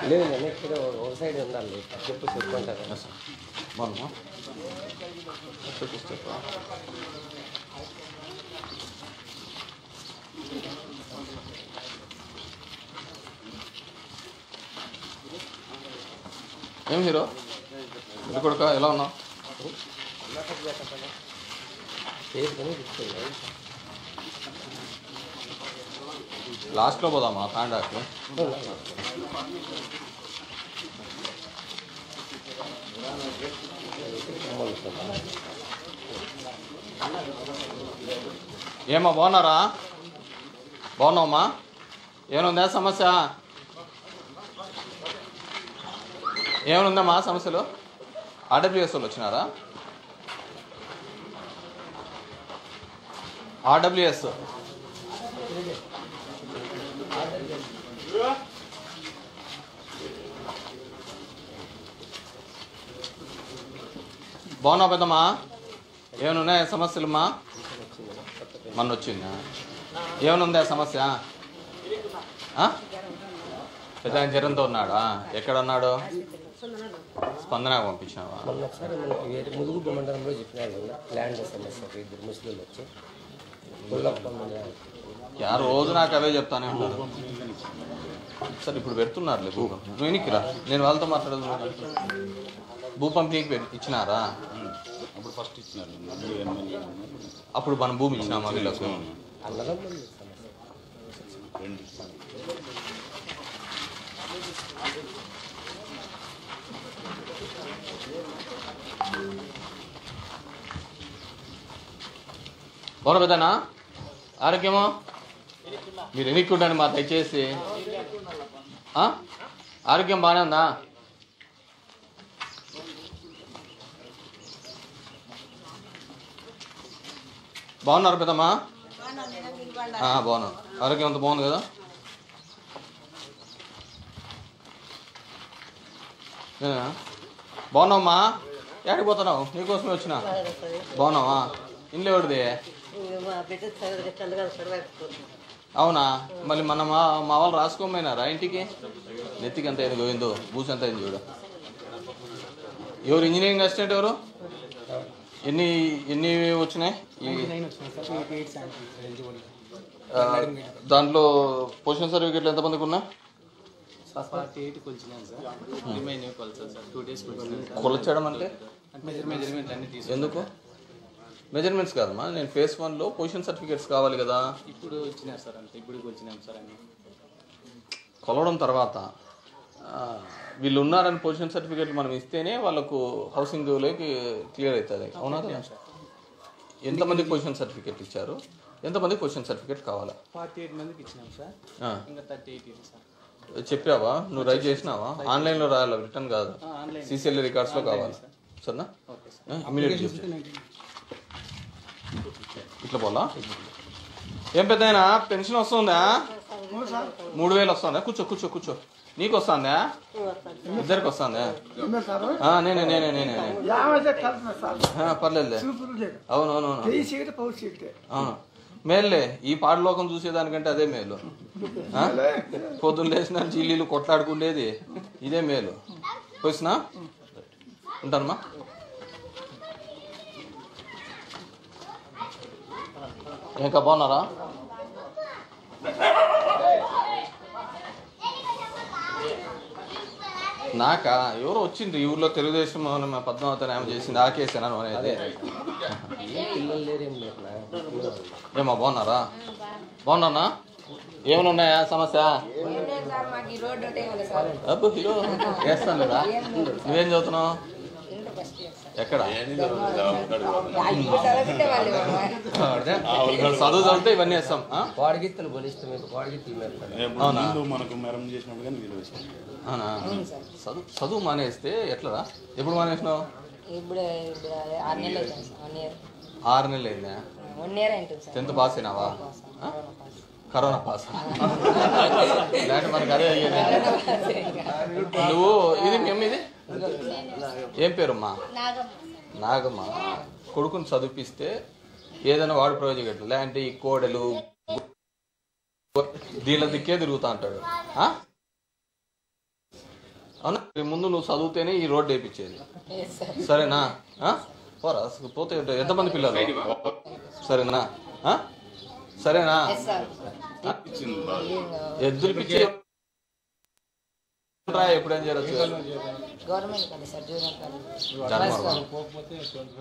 లేదు నేను ఇక్కడ ఒక సైడ్ ఉండాలి చెప్పు చెప్పుకుంటారు బాగున్నా చెప్పు చెప్పు ఏం హీరో ఇది కొడుక ఎలా ఉన్నావు చేసుకొని కూర్చోండి లాస్ట్లో పోదామా తాండాకి ఏమా బాగున్నారా బాగున్నావమ్మా ఏమనుందా సమస్య ఏమనుందమ్మా సమస్యలు ఆర్డబ్ల్యూఎస్ వాళ్ళు వచ్చినారా ఆర్డబ్ల్యూఎస్ బాగున్నావు పెద్దమ్మా ఏమైనా ఉన్నాయా సమస్యలమ్మా మొన్న వచ్చిందా ఏమైనా ఉందా సమస్య ఆ? పెద్ద ఆయన జ్వరంతో ఉన్నాడా ఎక్కడ ఉన్నాడు స్పందనకు పంపించినావా మొన్న ఒకసారి మనకి వేరే ములుగు మండలంలో చెప్పినారు కదా ల్యాండ్ సమస్య ఇద్దరు ముస్లింలు వచ్చి గుల్లప్ప మండలం యా రోజు నాకు అవే చెప్తానే ఉంటారు సరే ఇప్పుడు పెడుతున్నారులే భూ నువ్వు ఎన్నికిరా నేను వాళ్ళతో మాట్లాడదు భూ పంపిణీకి పెట్- ఇచ్చినారా అప్పుడు ఫస్ట్ ఇచ్చినారు మళ్ళీ ఎమ్మెల్యే అప్పుడు మనం భూమి ఇచ్చినామా వీళ్ళకు అన్నదమ్ములు సమస్య రెండు బాగున్నా పెద్దనా ఆరోగ్యమో మీరు ఎన్నికుండండి మా దయచేసి ఆ? ఆరోగ్యం బాగానే ఉందా బాగున్నారు పెద్దమ్మా ఆ, బాగున్నాను ఆరోగ్యం అంత బాగుంది కదా నేనా? బాగున్నావమ్మా ఎక్కడికి పోతున్నావు నీకోసమే వచ్చినా బాగున్నావా ఇల్లు ఎవరిది మా బిడ్డ చదువు చల్లగా చదవాలి అవునా మళ్ళీ మన మా మా వాళ్ళు రాసుకోమైనారా ఇంటికి నెత్తికి ఎంత అయింది గోవిందో బూస్ ఎంత అయింది చూడు ఎవరు ఇంజనీరింగ్ అసిస్టెంట్ ఎవరు ఎన్ని ఎన్ని వచ్చినాయి ఈ ఆ, దాంట్లో పొజిషన్ సర్టిఫికెట్లు ఎంతమందికి ఉన్నాయి ఫార్టీ ఎయిట్కి వచ్చినాను సార్ రిమైన్ కొలసాలి సార్ టూ డేస్ వచ్చినాను సార్ కొలచడం అంటే మెజర్ మెజర్మెంట్ అన్ని తీసుకు ఎందుకు మెజర్మెంట్స్ కాదమ్మా నేను ఫేస్ వన్లో పొజిషన్ సర్టిఫికేట్స్ కావాలి కదా ఇప్పుడు వచ్చినారు సార్ అంతే ఇప్పుడు వచ్చినాం సార్ అన్ని కొలవడం తర్వాత ఆ, వీళ్ళు ఉన్నారని పొజిషన్ సర్టిఫికేట్ మనం ఇస్తేనే వాళ్ళకు హౌసింగ్లోకి క్లియర్ అవుతుంది అవునా కదా? ఎంతమందికి పొజిషన్ సర్టిఫికేట్ ఇచ్చారు ఎంతమందికి పొజిషన్ సర్టిఫికేట్ కావాలా ఫార్టీ ఎయిట్ మందికి ఇచ్చినాం సార్ ఆ, ఇంకా థర్టీ ఎయిట్ ఉంది సార్ చెప్పావా నువ్వు రైట్ చేసినావా ఆన్లైన్లో రాయాలి రిటర్న్ కాదు ఆన్లైన్ సీసీఎల్ రికార్డ్స్లో కావాలి సరేనా ఓకే సార్ ఇమీడియట్ ఇట్లా పోలా ఏం పెద్ద పెన్షన్ వస్తుందా మూడు వేలు వస్తుందా కూర్చో కూర్చో కూర్చో నీకు వస్తుందా ఇద్దరికి వస్తుందా ఆ, నేనే నేనే నేనే ఆ, పర్లేదులే అవునవునవును అవును మేల్లే ఈ పాడలోకం చూసేదానికంటే అదే మేలు ఆ? పొద్దున్న లేచిన చీలీలు కొట్లాడుకుండేది ఇదే మేలు పోసినా ఉంటానమ్మా ఇంకా బాగున్నారా నాకా ఎవరో వచ్చింది ఈ ఊర్లో తెలుగుదేశం అని మా పద్మావతి ఆమె చేసింది ఆ కేసేనా నువ్వు అనేది ఏ పిల్లలు లేరు ఏం లేరు నా ఏమా బాగున్నారా బాగున్నానా ఏమైనా ఉన్నాయా సమస్య సార్ మాకు ఈ రోడ్డు ఒకటే ఉంది సార్ అబ్బు హీరో వేస్తాను లేదా నువ్వేం చదువుతున్నావు ఇంటర్ ఫస్ట్ ఇయర్ సార్ ఎక్కడ ఇప్పుడు చదివితే వాళ్ళు ఇవ్వరు. చదువు చదివితే ఇవన్నీ వేస్తాం ఆ? కోడగిత్తలు బలిస్తే మీకు కోడగిత్తలు మేపుతారు ఇప్పుడు ముందు మనకు మెరం చేసినప్పుడు కానీ వీళ్ళు వేసారు అవునా చదువు చదువు మానేస్తే ఎట్లరా ఎప్పుడు మానేసినావు ఇప్పుడు ఇప్పుడు అదే ఆరు నెలలు అవుతుంది సార్ వన్ ఇయర్ ఆరు నెలలు అయిందా వన్ ఇయర్ అయింటుంది సార్ టెన్త్ పాస్ అయినావా ఆ? Corona pass. కరోనా పాస్ లేదంటే మనకు అదే అయ్యేది నువ్వు ఇది మేము ఇది ఏం పేరమ్మా నాగమ్మ కొడుకుని చదివిపిస్తే ఏదైనా వాడు ప్రయోజనం లేదంటే ఈ కోడలు దీనిలో దిక్కే తిరుగుతా అంటాడు ఆ? అవునా రేపు ముందు నువ్వు చదివితేనే ఈ రోడ్డు వేయించేది ఎస్ సార్ సరేనా ఆ? పోరా అసలు పోతే ఎంతమంది పిల్లలు సరేనా ఆ? సరేనా ఎస్ సార్ ఇచ్చింది బాగా ఎద్దులు పిచ్చి ఎప్పుడేం చేయొచ్చు గవర్నమెంట్ కాదు సార్ జూనియర్ కాలేజ్ జన్మవరం.